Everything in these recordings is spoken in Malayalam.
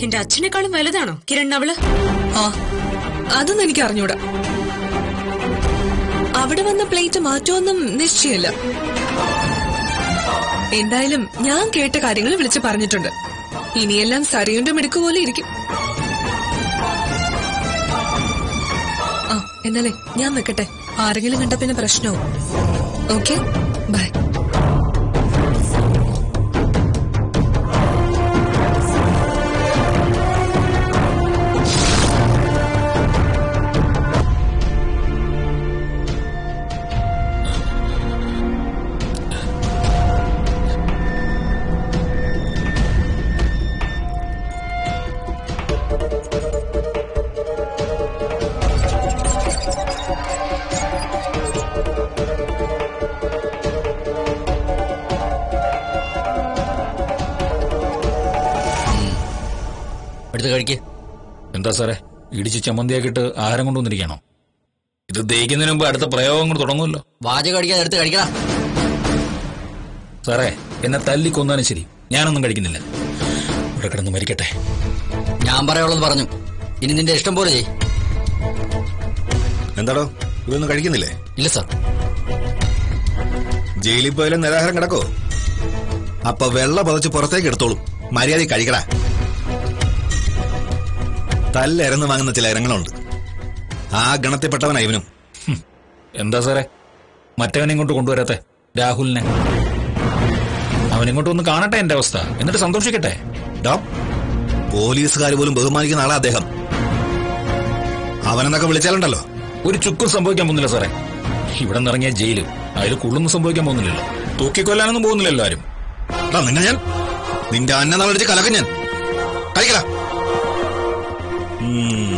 എന്റെ അച്ഛനേക്കാളും വലുതാണോ കിരൺ അവള് ആ അതൊന്നും എനിക്ക് അറിഞ്ഞൂടാ അവിടെ വന്ന പ്ലേറ്റ് മാറ്റുമെന്നും നിശ്ചയമില്ല എന്തായാലും ഞാൻ കേട്ട കാര്യങ്ങൾ വിളിച്ചു പറഞ്ഞിട്ടുണ്ട് ഇനിയെല്ലാം സറിയുന്റെ മിടുക്ക് പോലെ ഇരിക്കും ആ എന്നാലേ ഞാൻ വെക്കട്ടെ ആരെങ്കിലും കണ്ട പിന്നെ പ്രശ്നവും ഓക്കെ ബൈ എടുത്ത് കഴിക്ക് എന്താ സാറേ ഇടിച്ച് ചമ്മന്തിയാക്കിയിട്ട് ആഹാരം കൊണ്ടുവന്നിരിക്കണോ ഇത് ദഹിക്കുന്നതിന് മുമ്പ് അടുത്ത പ്രയോഗം കൊണ്ട് തുടങ്ങുമല്ലോ വാചകം അടിക്കാൻ എടുത്ത് കഴിക്കടാ സാറേ എന്നെ തല്ലിക്കൊന്നാലും ശരി ഞാനൊന്നും കഴിക്കുന്നില്ല ഇവിടെ കിടന്ന് മരിക്കട്ടെ ഞാൻ പറയാനുള്ളത് പറഞ്ഞു ഇനി നിന്റെ ഇഷ്ടം പോലെ ചെയ് എന്താടോ ഇതൊന്നും കഴിക്കുന്നില്ലേ ഇല്ല സാർ ജയിലിൽ പോയാലും നിരാഹാരം കിടക്കോ അപ്പൊ വെള്ള പതച്ച് പുറത്തേക്ക് എടുത്തോളും മര്യാദ കഴിക്കടാ തല്ലെരന്ന് വാങ്ങുന്ന ചില ഇനങ്ങളുണ്ട് ആ ഗണത്തിൽപ്പെട്ടവനാ ഇവനും ഹും. എന്താ സാറേ മറ്റവനെ ഇങ്ങോട്ട് കൊണ്ടുവരാത്തെ രാഹുലിനെ അവനിങ്ങോട്ട് ഒന്ന് കാണട്ടെ എന്റെ അവസ്ഥ എന്നിട്ട് സന്തോഷിക്കട്ടെ ഡോ പോലീസുകാർ പോലും ബഹുമാനിക്കുന്ന ആളാ അദ്ദേഹം അവനെന്നൊക്കെ വിളിച്ചാലുണ്ടല്ലോ ഒരു ചുക്കും സംഭവിക്കാൻ പോകുന്നില്ല സാറേ ഇവിടെ നിന്ന് ഇറങ്ങിയ ജയില് അതിൽ കുള്ളൊന്നും സംഭവിക്കാൻ പോകുന്നില്ലല്ലോ തൂക്കിക്കൊല്ലാനൊന്നും പോകുന്നില്ലല്ലോ ആരും എടാ, നിന്നെ ഞാൻ നിന്റെ അന്ന നാളടിച്ച് കലക്കും ഞാൻ കഴിക്കടാ ഉം.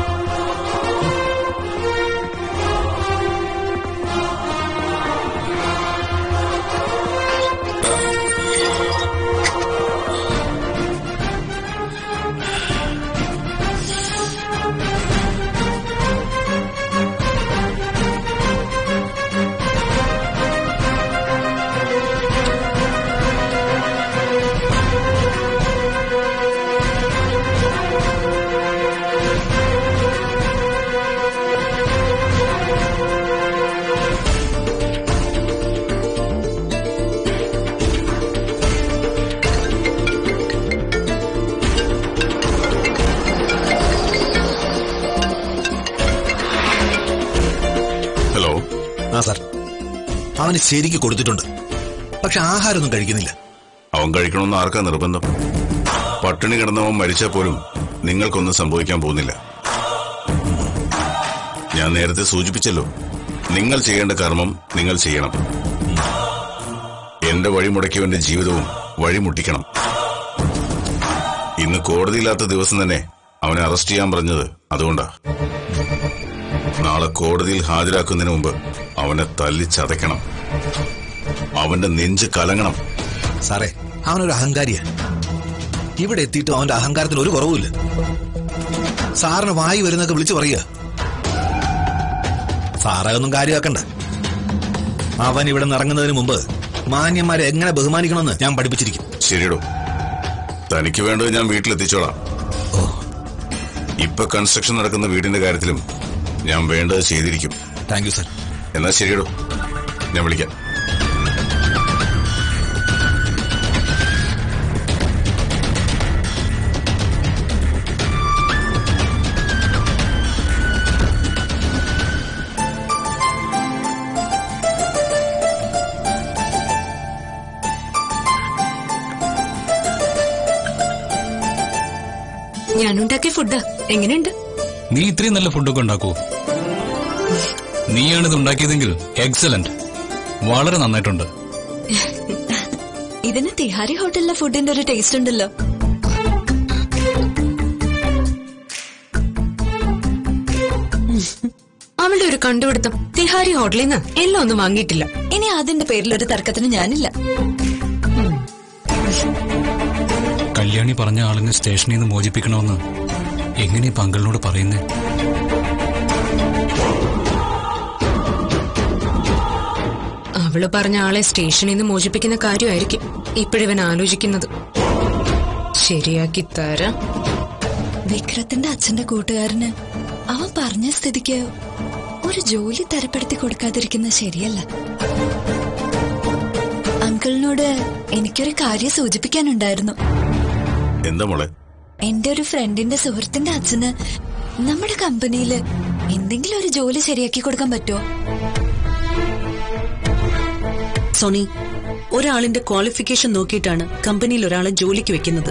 ഹലോ ആ സാർ അവന് ശരിക്ക് കൊടുത്തിട്ടുണ്ട് പക്ഷെ ആഹാരമൊന്നും കഴിക്കുന്നില്ല അവൻ കഴിക്കണമെന്ന് ആർക്കാ നിർബന്ധം പട്ടിണി കിടന്നവൻ മരിച്ചാൽ പോലും നിങ്ങൾക്കൊന്നും സംഭവിക്കാൻ പോകുന്നില്ല ഞാൻ നേരത്തെ സൂചിപ്പിച്ചല്ലോ നിങ്ങൾ ചെയ്യേണ്ട കർമ്മം നിങ്ങൾ ചെയ്യണം എന്റെ വഴിമുടക്കിയവന്റെ ജീവിതവും വഴിമുട്ടിക്കണം ഇന്ന് കോടതിയില്ലാത്ത ദിവസം തന്നെ അവനെ അറസ്റ്റ് ചെയ്യാൻ പറഞ്ഞത് അതുകൊണ്ടാ നാളെ കോടതിയിൽ ഹാജരാക്കുന്നതിന് മുമ്പ് അവനെ തല്ലി ചതയ്ക്കണം അവന്റെ നെഞ്ച് കലങ്ങണം സാറേ അവനൊരു അഹങ്കാരിയാ ഇവിടെ എത്തിയിട്ടും അവന്റെ അഹങ്കാരത്തിന് ഒരു കുറവുമില്ല സാറിന് വായി വരുന്നൊക്കെ വിളിച്ചു പറയുക സാറേ ഒന്നും കാര്യമാക്കണ്ട അവൻ ഇവിടെ നിന്ന് ഇറങ്ങുന്നതിന് മുമ്പ് മാന്യന്മാരെ എങ്ങനെ ബഹുമാനിക്കണമെന്ന് ഞാൻ പഠിപ്പിച്ചിരിക്കും ശരിയടോ തനിക്ക് വേണ്ടത് ഞാൻ വീട്ടിലെത്തിച്ചോളാം ഇപ്പൊ കൺസ്ട്രക്ഷൻ നടക്കുന്ന വീടിന്റെ കാര്യത്തിലും ഞാൻ വേണ്ടത് ചെയ്തിരിക്കും താങ്ക് യു സാർ എന്നാ ശരിയടോ ഞാൻ വിളിക്കാം ഞാനുണ്ടാക്കിയ ഫുഡ് എങ്ങനെയുണ്ട് നീ ഇത്രയും നല്ല ഫുഡൊക്കെ ഉണ്ടാക്കൂ നീയാണ് ഇത് ഉണ്ടാക്കിയതെങ്കിൽ എക്സലന്റ് വളരെ നന്നായിട്ടുണ്ട് ഇതിന് തിഹാരി ഹോട്ടലിലെ ഫുഡിന്റെ ഒരു ടേസ്റ്റ് ഉണ്ടല്ലോ അവളുടെ ഒരു കണ്ടുപിടുത്തം തിഹാരി ഹോട്ടലിൽ നിന്ന് എല്ലാം ഒന്നും വാങ്ങിയിട്ടില്ല ഇനി അതിന്റെ പേരിൽ ഒരു തർക്കത്തിന് ഞാനില്ല കല്യാണി പറഞ്ഞ ആളിനെ സ്റ്റേഷനിൽ നിന്ന് മോചിപ്പിക്കണമെന്ന് എങ്ങനെ പങ്കളിനോട് പറയുന്നേ അവള് പറഞ്ഞ ആളെ സ്റ്റേഷനിൽ നിന്ന് മോചിപ്പിക്കുന്ന കാര്യമായിരിക്കും ഇപ്പോഴിവൻ ആലോചിക്കുന്നത് ശരിയാക്കി തരാം വിക്രത്തിന്റെ അച്ഛന്റെ കൂട്ടുകാരന് അവൻ പറഞ്ഞ സ്ഥിതിക്ക് ഒരു ജോലി തരപ്പെടുത്തി കൊടുക്കാതിരിക്കുന്നത് ശരിയല്ല അങ്കിളിനോട് എനിക്കൊരു കാര്യം സൂചിപ്പിക്കാനുണ്ടായിരുന്നു എന്താ മോളെ എന്റെ ഒരു ഫ്രണ്ടിന്റെ സുഹൃത്തിന്റെ അച്ഛന് നമ്മുടെ കമ്പനിയില് എന്തെങ്കിലും ഒരു ജോലി ശരിയാക്കി കൊടുക്കാൻ പറ്റുമോ സോണി ഒരാളിന്റെ ക്വാളിഫിക്കേഷൻ നോക്കിയിട്ടാണ് കമ്പനിയിൽ ഒരാളെ ജോലിക്ക് വെക്കുന്നത്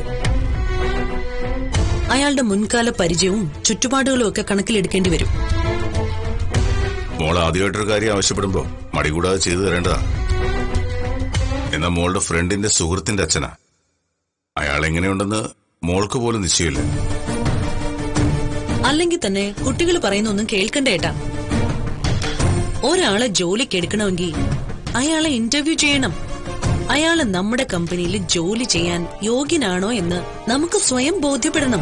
അയാളുടെ മുൻകാല പരിചയവും ചുറ്റുപാടുകളും ഒക്കെ കണക്കിലെടുക്കേണ്ടി വരും മോൾ ആദ്യമായിട്ടൊരു കാര്യം ആവശ്യപ്പെടുമ്പോ മടി കൂടാതെ ചെയ്തു തരേണ്ടതാ എന്നാ മോളുടെ ഫ്രണ്ടിന്റെ സുഹൃത്തിന്റെ അച്ഛനാ അയാൾ എങ്ങനെയുണ്ടെന്ന് മോൾക്ക് പോലും നിശ്ചയമില്ല അല്ലെങ്കിൽ തന്നെ കുട്ടികൾ പറയുന്നൊന്നും കേൾക്കണ്ട ഏട്ടാ ഒരാളെ ജോലിക്ക് എടുക്കണമെങ്കിൽ അയാളെ ഇന്റർവ്യൂ ചെയ്യണം അയാള് നമ്മുടെ കമ്പനിയിൽ ജോലി ചെയ്യാൻ യോഗ്യനാണോ എന്ന് നമുക്ക് സ്വയം ബോധ്യപ്പെടണം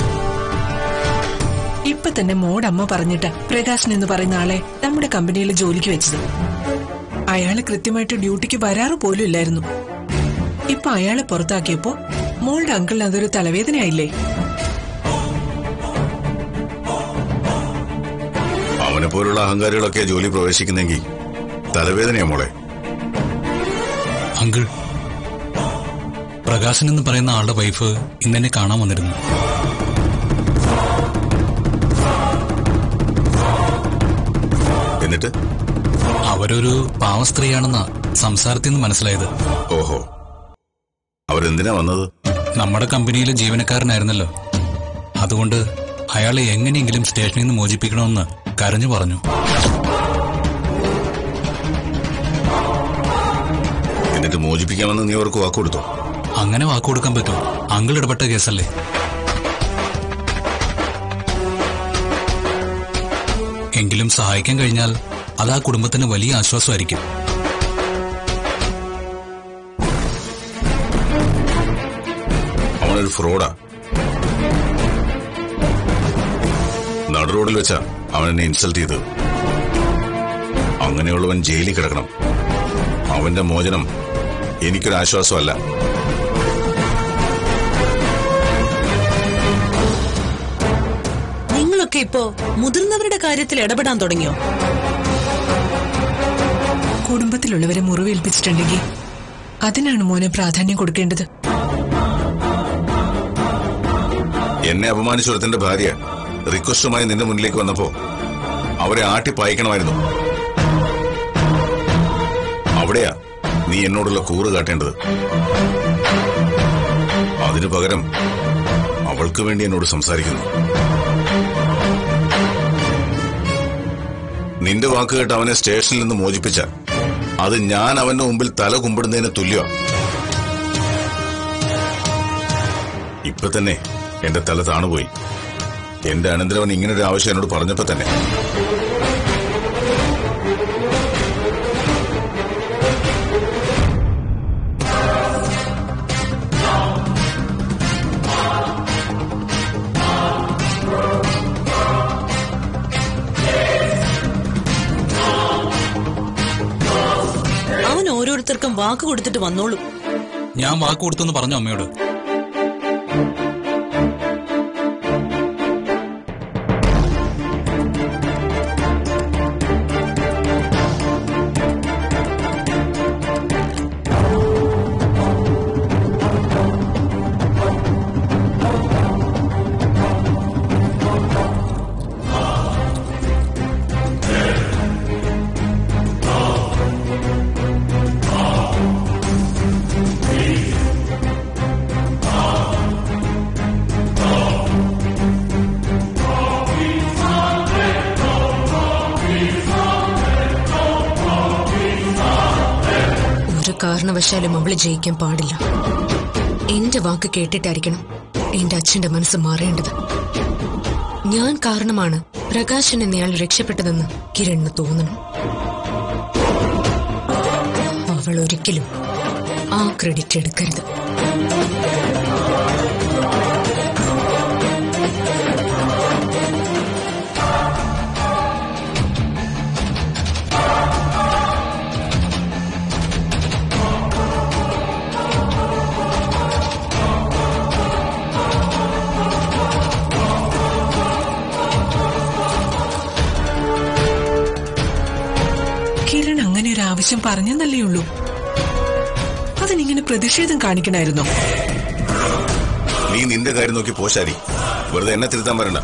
ഇപ്പൊ തന്നെ മോടമ്മ പറഞ്ഞിട്ട് പ്രകാശൻ എന്ന് പറയുന്ന ആളെ നമ്മുടെ കമ്പനിയിൽ ജോലിക്ക് വെച്ചത് അയാള് കൃത്യമായിട്ട് ഡ്യൂട്ടിക്ക് വരാറ് പോലും ഇല്ലായിരുന്നു ഇപ്പൊ അയാളെ പുറത്താക്കിയപ്പോ മോളുടെ അങ്കിളിന് അതൊരു തലവേദനയായില്ലേ അവനെ പോലുള്ള അഹങ്കാരികളൊക്കെ ജോലി പ്രവേശിക്കുന്നെങ്കിൽ തലവേദനയാ മോളെ അങ്കിൾ പ്രകാശൻ എന്ന് പറയുന്ന ആളുടെ വൈഫ് ഇന്നെന്നെ കാണാൻ വന്നിരുന്നു എന്നിട്ട് അവരൊരു പാവ സ്ത്രീയാണെന്നാ സംസാരത്തിൽ നിന്ന് മനസ്സിലായത് ഓഹോ അവരെന്തിനാ വന്നത് നമ്മുടെ കമ്പനിയിലെ ജീവനക്കാരനായിരുന്നല്ലോ അതുകൊണ്ട് അയാളെ എങ്ങനെയെങ്കിലും സ്റ്റേഷനിൽ നിന്ന് മോചിപ്പിക്കണമെന്ന് കരഞ്ഞു പറഞ്ഞു എന്നിട്ട് മോചിപ്പിക്കാമെന്ന് നീ അവർക്ക് വാക്കുകൊടുത്തോ അങ്ങനെ വാക്കുകൊടുക്കാൻ പറ്റുമോ അങ്കിൾ ഇടപെട്ട കേസല്ലേ എങ്കിലും സഹായിക്കാൻ കഴിഞ്ഞാൽ അത് ആ കുടുംബത്തിന് വലിയ ആശ്വാസമായിരിക്കും അവനൊരു ഫ്രോഡാ നടു റോഡിൽ വെച്ചാ അവൻ എന്നെ ഇൻസൾട്ട് ചെയ്തത് അങ്ങനെയുള്ളവൻ ജയിലിൽ കിടക്കണം അവന്റെ മോചനം എനിക്കൊരു ആശ്വാസമല്ല നിങ്ങളൊക്കെ ഇപ്പോ മുതിർന്നവരുടെ കാര്യത്തിൽ ഇടപെടാൻ തുടങ്ങിയോ കുടുംബത്തിലുള്ളവരെ മുറിവേൽപ്പിച്ചിട്ടുണ്ടെങ്കിൽ അതിനാണ് മോനെ പ്രാധാന്യം കൊടുക്കേണ്ടത് എന്നെ അപമാനിച്ചൊരുത്തന്റെ ഭാര്യ റിക്വസ്റ്റുമായി നിന്റെ മുന്നിലേക്ക് വന്നപ്പോ അവരെ ആട്ടി പായിക്കണമായിരുന്നു അവിടെയാ നീ എന്നോടുള്ള കൂറ് കാട്ടേണ്ടത് അതിനു പകരം അവൾക്ക് വേണ്ടി എന്നോട് സംസാരിക്കുന്നു നിന്റെ വാക്ക് കേട്ട് അവനെ സ്റ്റേഷനിൽ നിന്ന് മോചിപ്പിച്ച അത് ഞാൻ അവന്റെ മുമ്പിൽ തല കുമ്പിടുന്നതിന് തുല്യ ഇപ്പൊ തന്നെ എന്റെ തല താണുപോയി എന്റെ അനന്തരവൻ ഇങ്ങനൊരു ആവശ്യം എന്നോട് പറഞ്ഞപ്പോ തന്നെ അവൻ ഓരോരുത്തർക്കും വാക്ക് കൊടുത്തിട്ട് വന്നോളൂ ഞാൻ വാക്ക് കൊടുത്തെന്ന് പറഞ്ഞു അമ്മയോട് ഒരു കാരണവശാലും അവള് ജയിക്കാൻ പാടില്ല എന്റെ വാക്ക് കേട്ടിട്ടായിരിക്കണം എന്റെ അച്ഛന്റെ മനസ്സ് മാറേണ്ടത് ഞാൻ കാരണമാണ് പ്രകാശൻ എന്നയാൾ രക്ഷപ്പെട്ടതെന്ന് കിരണിന് തോന്നണം അവൾ ഒരിക്കലും ആ ക്രെഡിറ്റ് എടുക്കരുത് ആവശ്യം പറഞ്ഞെന്നല്ലേ ഉള്ളൂ അതിനിങ്ങനെ പ്രതിഷേധം കാണിക്കണായിരുന്നോ നീ നിന്റെ കാര്യം നോക്കി പോശാരി വെറുതെ എന്നെ തിരുത്താൻ വരണ്ട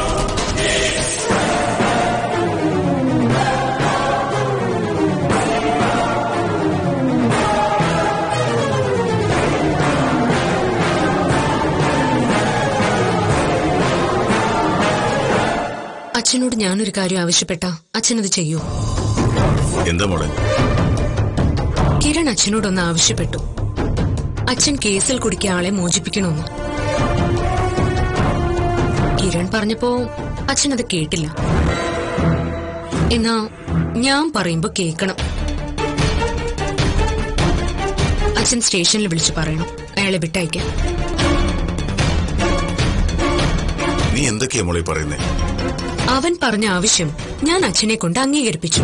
അച്ഛനോട് ഞാനൊരു കാര്യം ആവശ്യപ്പെട്ട അച്ഛനത് ചെയ്യൂ എന്താ മോളെ കിരൺ അച്ഛനോടൊന്ന് ആവശ്യപ്പെട്ടു അച്ഛൻ കേസിൽ കുടുക്കിയ ആളെ മോചിപ്പിക്കണമെന്ന് കിരൺ പറഞ്ഞപ്പോ അച്ഛനത് കേട്ടില്ല എന്നാ ഞാൻ പറയുമ്പോ കേക്കണം അച്ഛൻ സ്റ്റേഷനിൽ വിളിച്ചു പറയണം അയാളെ വിട്ടയക്കാൻ നീ എന്തൊക്കെയാ മോളെ പറയുന്നേ അവൻ പറഞ്ഞ ആവശ്യം ഞാൻ അച്ഛനെ കൊണ്ട് അംഗീകരിപ്പിച്ചു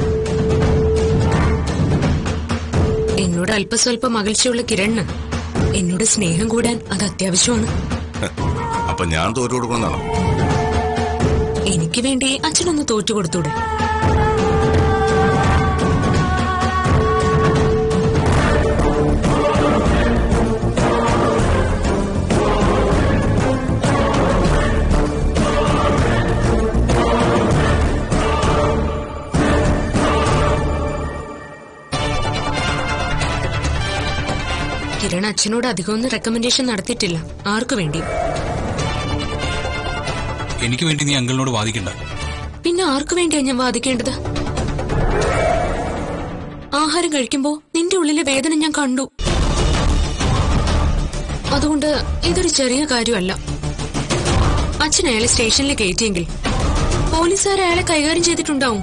എന്നോട് അല്പസ്വല്പം അകൽച്ചയുള്ള കിരണ് എന്നോട് സ്നേഹം കൂടാൻ അത് അത്യാവശ്യമാണ് അപ്പൊ ഞാൻ തോറ്റു കൊടുക്കണമെന്നാണോ എനിക്ക് വേണ്ടി അച്ഛനൊന്ന് തോറ്റു കൊടുത്തൂടെ കിരൺ അച്ഛനോട് അധികമൊന്നും റെക്കമെൻഡേഷൻ നടത്തിയിട്ടില്ല ആർക്കു വേണ്ടിയും എനിക്ക് വേണ്ടി നീ അങ്കിളിനോട് വാദിക്കണ്ട പിന്നെ ആർക്കു വേണ്ടിയാ ഞാൻ വാദിക്കേണ്ടത് ആഹാരം കഴിക്കുമ്പോ നിന്റെ ഉള്ളിലെ വേദന ഞാൻ കണ്ടു അതുകൊണ്ട് ഇതൊരു ചെറിയ കാര്യമല്ല അച്ഛൻ അയാളെ സ്റ്റേഷനിൽ കയറ്റിയെങ്കിൽ പോലീസുകാർ അയാളെ കൈകാര്യം ചെയ്തിട്ടുണ്ടാവും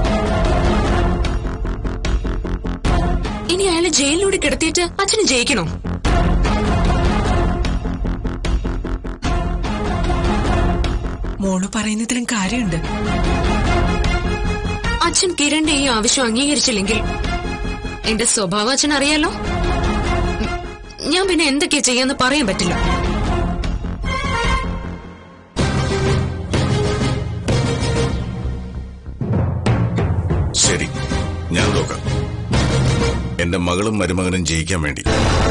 ഇനി അയാളെ ജയിലിലൂടെ കിടത്തിയിട്ട് അച്ഛന് ജയിക്കണോ മോള് പറയുന്നതിലും കാര്യമുണ്ട് അച്ഛൻ കിരണിന്റെ ഈ ആവശ്യം അംഗീകരിച്ചില്ലെങ്കിൽ എന്റെ സ്വഭാവം അച്ഛൻ അറിയാലോ ഉം, ഞാൻ പിന്നെ എന്തൊക്കെയാ ചെയ്യാന്ന് പറയാൻ പറ്റില്ല ശരി ഞാൻ നോക്കാം എന്റെ മകളും മരുമകനും ജയിക്കാൻ വേണ്ടി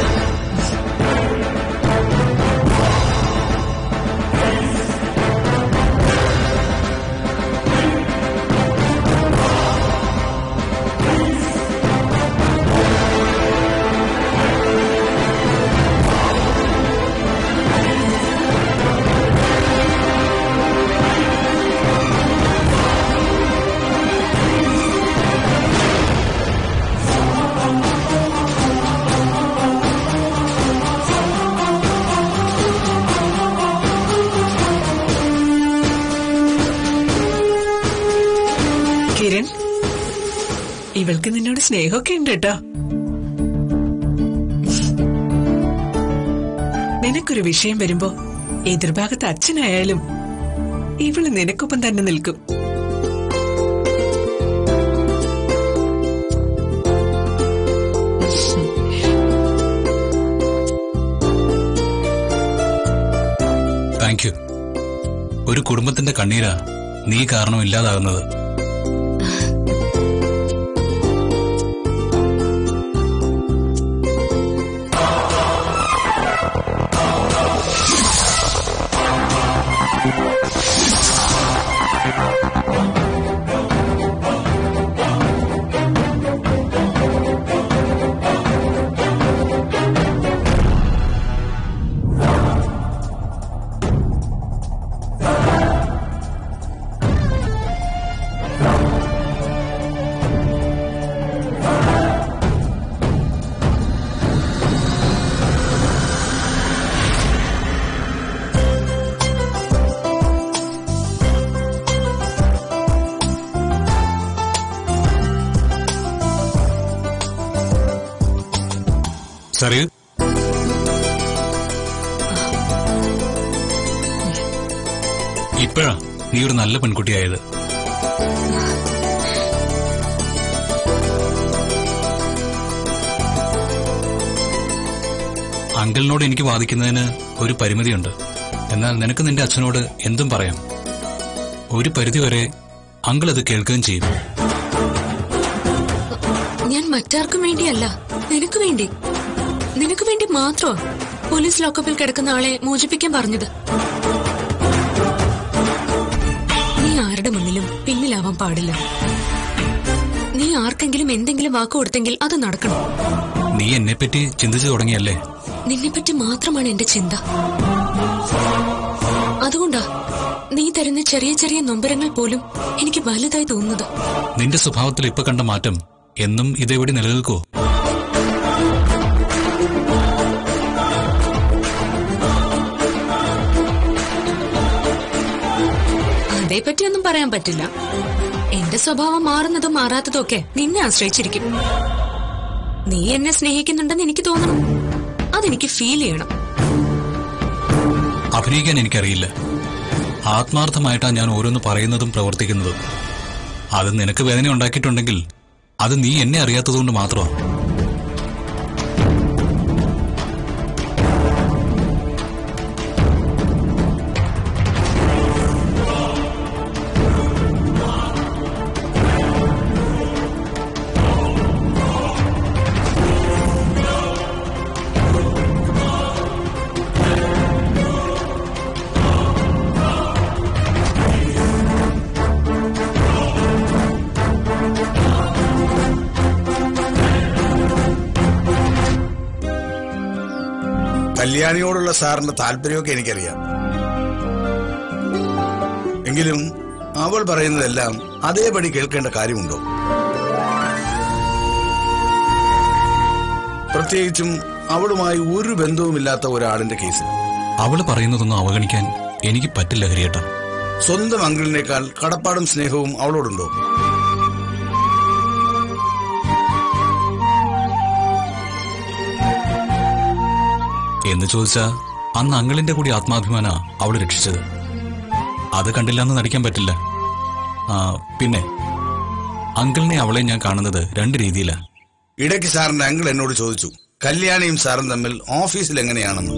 കിരൺ ഇവൾക്ക് നിന്നോട് സ്നേഹമൊക്കെ ഉണ്ട് കേട്ടോ നിനക്കൊരു വിഷയം വരുമ്പോ എതിർഭാഗത്ത് അച്ഛനായാലും ഇവള് നിനക്കൊപ്പം തന്നെ നിൽക്കും താങ്ക് യു ഒരു കുടുംബത്തിന്റെ കണ്ണീരാ നീ കാരണം ഇല്ലാതാകുന്നത് സറിയു ഇപ്പോഴാ നീ ഒരു നല്ല പെൺകുട്ടിയായത് അങ്കിളിനോട് എനിക്ക് വാദിക്കുന്നതിന് ഒരു പരിമിതിയുണ്ട് എന്നാൽ നിനക്ക് നിന്റെ അച്ഛനോട് എന്തും പറയാം ഒരു പരിധിവരെ അങ്കിൾ അത് കേൾക്കുകയും ചെയ്യും ഞാൻ മറ്റാർക്കും വേണ്ടിയല്ല നിനക്ക് വേണ്ടി നിനക്ക് വേണ്ടി മാത്രമാ പോലീസ് ലോക്കപ്പിൽ കിടക്കുന്ന ആളെ മോചിപ്പിക്കാൻ പറഞ്ഞത് നീ ആരുടെ മുന്നിലും പിന്നിലാവാൻ പാടില്ല നീ ആർക്കെങ്കിലും എന്തെങ്കിലും വാക്ക് കൊടുത്തെങ്കിൽ അത് നടക്കണം നീ എന്നെപ്പറ്റി ചിന്തിച്ചു തുടങ്ങിയല്ലേ നിന്നെപ്പറ്റി മാത്രമാണ് എന്റെ ചിന്ത അതുകൊണ്ടാ നീ തരുന്ന ചെറിയ ചെറിയ നൊമ്പരങ്ങൾ പോലും എനിക്ക് വലുതായി തോന്നുന്നത് നിന്റെ സ്വഭാവത്തിൽ ഇപ്പൊ കണ്ട മാറ്റം എന്നും ഇതേപടി നിലനിൽക്കുവോ അതേപ്പറ്റിയൊന്നും പറയാൻ പറ്റില്ല എന്റെ സ്വഭാവം മാറുന്നതും മാറാത്തതും ഒക്കെ നിന്നെ ആശ്രയിച്ചിരിക്കും നീ എന്നെ സ്നേഹിക്കുന്നുണ്ടെന്ന് എനിക്ക് തോന്നണം അതെനിക്ക് ഫീൽ ചെയ്യണം അഭിനയിക്കാൻ എനിക്കറിയില്ല ആത്മാർത്ഥമായിട്ടാ ഞാൻ ഓരോന്ന് പറയുന്നതും പ്രവർത്തിക്കുന്നതും അത് നിനക്ക് വേദന ഉണ്ടാക്കിയിട്ടുണ്ടെങ്കിൽ അത് നീ എന്നെ അറിയാത്തതുകൊണ്ട് മാത്രമാണ് കല്യാണിയോടുള്ള സാറിന്റെ താല്പര്യമൊക്കെ എനിക്കറിയാം എങ്കിലും അവൾ പറയുന്നതെല്ലാം അതേപടി കേൾക്കേണ്ട കാര്യമുണ്ടോ പ്രത്യേകിച്ചും അവളുമായി ഒരു ബന്ധവുമില്ലാത്ത ഒരാളിന്റെ കേസിൽ അവള് പറയുന്നതൊന്നും അവഗണിക്കാൻ എനിക്ക് പറ്റില്ല ഹരിയേട്ട സ്വന്തം അങ്കിളിനേക്കാൾ കടപ്പാടും സ്നേഹവും അവളോടുണ്ടോ എന്ന് ചോദിച്ചാ അന്ന് അങ്ങളിന്റെ കൂടി ആത്മാഭിമാന അവള് രക്ഷിച്ചത് അത് കണ്ടില്ലെന്ന് നടിക്കാൻ പറ്റില്ല ആ പിന്നെ അങ്കിളിനെ അവളെ ഞാൻ കാണുന്നത് രണ്ട് രീതിയിലാ ഇടയ്ക്ക് സാറിന്റെ അങ്കിൾ എന്നോട് ചോദിച്ചു കല്യാണിയും സാറും തമ്മിൽ ഓഫീസിൽ എങ്ങനെയാണെന്ന്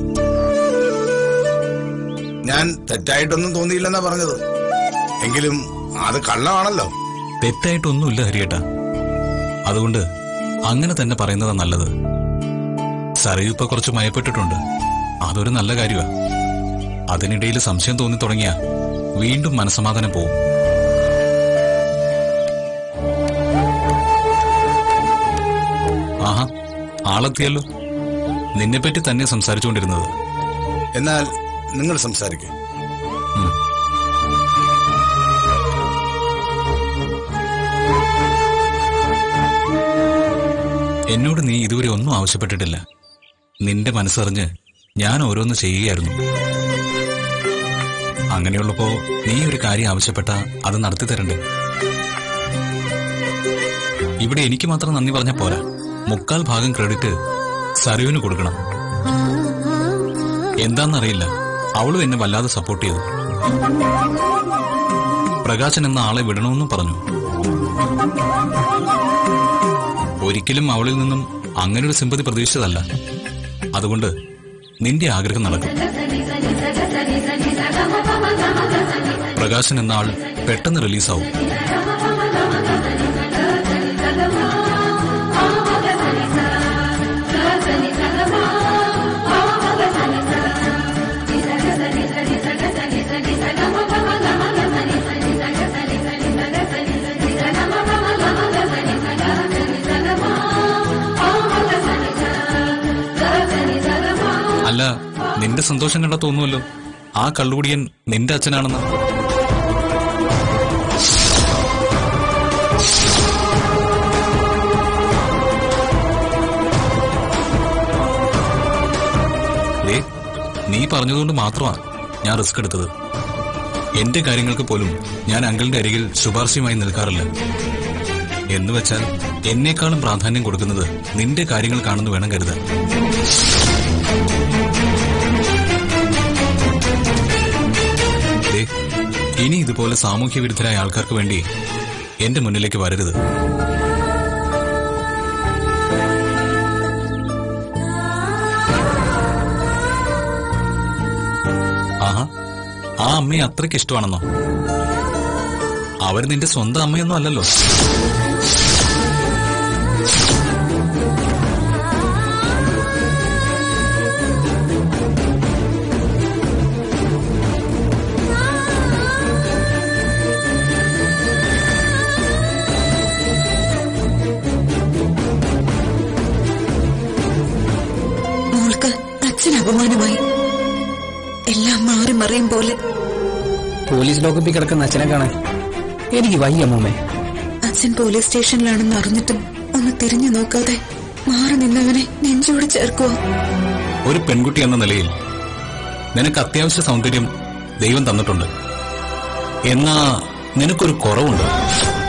ഞാൻ തെറ്റായിട്ടൊന്നും തോന്നിയില്ലെന്നാ പറഞ്ഞത് എങ്കിലും അത് കള്ളമാണല്ലോ തെറ്റായിട്ടൊന്നുമില്ല ഹരിയേട്ട അതുകൊണ്ട് അങ്ങനെ തന്നെ പറയുന്നതാ നല്ലത് സരയു ഇപ്പൊ കുറച്ച് മയപ്പെട്ടിട്ടുണ്ട് അതൊരു നല്ല കാര്യമാ അതിനിടയിൽ സംശയം തോന്നി തുടങ്ങിയ വീണ്ടും മനസമാധാനം പോവും ആഹാ ആളെത്തിയല്ലോ നിന്നെപ്പറ്റി തന്നെ സംസാരിച്ചുകൊണ്ടിരുന്നത് എന്നാൽ നിങ്ങൾ സംസാരിക്കും എന്നോട് നീ ഇതുവരെ ഒന്നും ആവശ്യപ്പെട്ടിട്ടില്ല നിന്റെ മനസ്സറിഞ്ഞ് ഞാൻ ഓരോന്ന് ചെയ്യുകയായിരുന്നു അങ്ങനെയുള്ളപ്പോ നീ ഒരു കാര്യം ആവശ്യപ്പെട്ട അത് നടത്തി തരണ്ടേ ഇവിടെ എനിക്ക് മാത്രം നന്ദി പറഞ്ഞ പോരാ മുക്കാൽ ഭാഗം ക്രെഡിറ്റ് സരുവിന് കൊടുക്കണം എന്താന്നറിയില്ല അവളും എന്നെ വല്ലാതെ സപ്പോർട്ട് ചെയ്തു പ്രകാശൻ എന്ന ആളെ വിടണമെന്നും പറഞ്ഞു ഒരിക്കലും അവളിൽ നിന്നും അങ്ങനെ ഒരു സിമ്പതി പ്രതീക്ഷിച്ചതല്ല അതുകൊണ്ട് നിന്റെ ആഗ്രഹം നടക്കും പ്രകാശൻ എന്ന ആൾ പെട്ടെന്ന് റിലീസാവും അല്ല നിന്റെ സന്തോഷം കണ്ടാ തോന്നുമല്ലോ ആ കള്ളുകുടിയൻ നിന്റെ അച്ഛനാണെന്ന് ദേ, നീ പറഞ്ഞതുകൊണ്ട് മാത്രമാ ഞാൻ റിസ്ക് എടുത്തത് എന്റെ കാര്യങ്ങൾക്ക് പോലും ഞാൻ അങ്കിളിന്റെ അരികിൽ ശുപാർശയുമായി നിൽക്കാറില്ല എന്ന് വെച്ചാൽ എന്നേക്കാളും പ്രാധാന്യം കൊടുക്കുന്നത് നിന്റെ കാര്യങ്ങൾക്കാണെന്ന് വേണം കരുതാൻ ദേ, ഇനി ഇതുപോലെ സാമൂഹ്യ വിരുദ്ധരായ ആൾക്കാർക്ക് വേണ്ടി എന്റെ മുന്നിലേക്ക് വരരുത് ആഹാ ആ അമ്മയെ അത്രയ്ക്ക് ഇഷ്ടമാണെന്നോ അവർ നിന്റെ സ്വന്തം അമ്മയൊന്നും അല്ലല്ലോ ഞങ്ങൾക്ക് അച്ഛൻ അപമാനമായി എല്ലാം മാറി മറിയും പോലെ പോലീസ് ലോക്കപ്പിൽ കിടക്കുന്ന അച്ഛനെ കാണാൻ എനിക്ക് വയ്യ അമ്മൂമ്മേ അച്ഛൻ പോലീസ് സ്റ്റേഷനിലാണെന്ന് അറിഞ്ഞിട്ടും ഒന്ന് തിരിഞ്ഞു നോക്കാതെ മാറി നിന്നവനെ നെഞ്ചോട് ചേർക്കുവോ ഒരു പെൺകുട്ടി എന്ന നിലയിൽ നിനക്ക് അത്യാവശ്യ സൗന്ദര്യം ദൈവം തന്നിട്ടുണ്ട് എന്നാ നിനക്കൊരു കുറവുണ്ട്